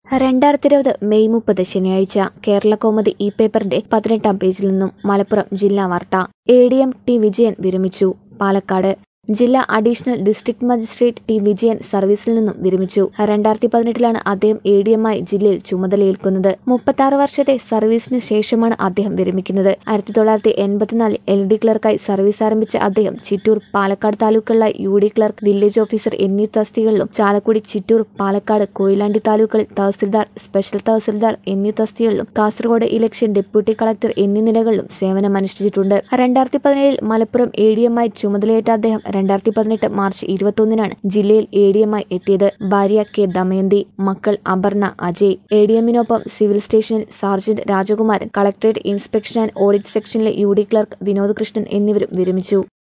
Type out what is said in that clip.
രണ്ടായിരത്തി ഇരുപത് മെയ് മുപ്പത് ശനിയാഴ്ച കേരള കൗമുദി ഇ പേപ്പറിന്റെ പതിനെട്ടാം പേജിൽ നിന്നും മലപ്പുറം ജില്ലാ വാർത്ത A D M T Vijayan വിരമിച്ചു പാലക്കാട് ജില്ലാ additional district magistrate T Vijayan സർവീസിൽ നിന്നും വിരമിച്ചു രണ്ടായിരത്തി പതിനെട്ടിലാണ് അദ്ദേഹം എ ഡി എമ്മായി ജില്ലയിൽ ചുമതലയേൽക്കുന്നത് മുപ്പത്തി വർഷത്തെ സർവീസിന് ശേഷമാണ് അദ്ദേഹം വിരമിക്കുന്നത് ആയിരത്തി തൊള്ളായിരത്തി എൺപത്തിനാലിൽ എൽ ഡി ക്ലർക്കായി സർവീസ് ആരംഭിച്ച അദ്ദേഹം ചിറ്റൂർ പാലക്കാട് താലൂക്കുകളിലായി U D clerk village officer എന്നീ തസ്തികകളിലും ചാലക്കുടി ചിറ്റൂർ പാലക്കാട് കൊയിലാണ്ടി താലൂക്കുകളിൽ തഹസിൽദാർ സ്പെഷ്യൽ തഹസിൽദാർ എന്നീ തസ്തികകളിലും കാസർഗോഡ് ഇലക്ഷൻ ഡെപ്യൂട്ടി കളക്ടർ എന്നീ നിലകളിലും സേവനമനുഷ്ഠിച്ചിട്ടുണ്ട് രണ്ടായിരത്തി പതിനേഴിൽ മലപ്പുറം എ ഡി എമ്മായി ചുമതലയേറ്റ അദ്ദേഹം രണ്ടായിരത്തി പതിനെട്ട് മാർച്ച് ഇരുപത്തൊന്നിനാണ് ജില്ലയിൽ എ ഡി എമ്മായി എത്തിയത് ഭാര്യ കെ ദമയന്തി മക്കൾ അപർണ അജയ് എ ഡി എമ്മിനൊപ്പം സിവിൽ സ്റ്റേഷനിൽ sergeant Rajakumaran collectorate inspection and audit സെക്ഷനിലെ U D clerk Vinod Krishnan എന്നിവരും വിരമിച്ചു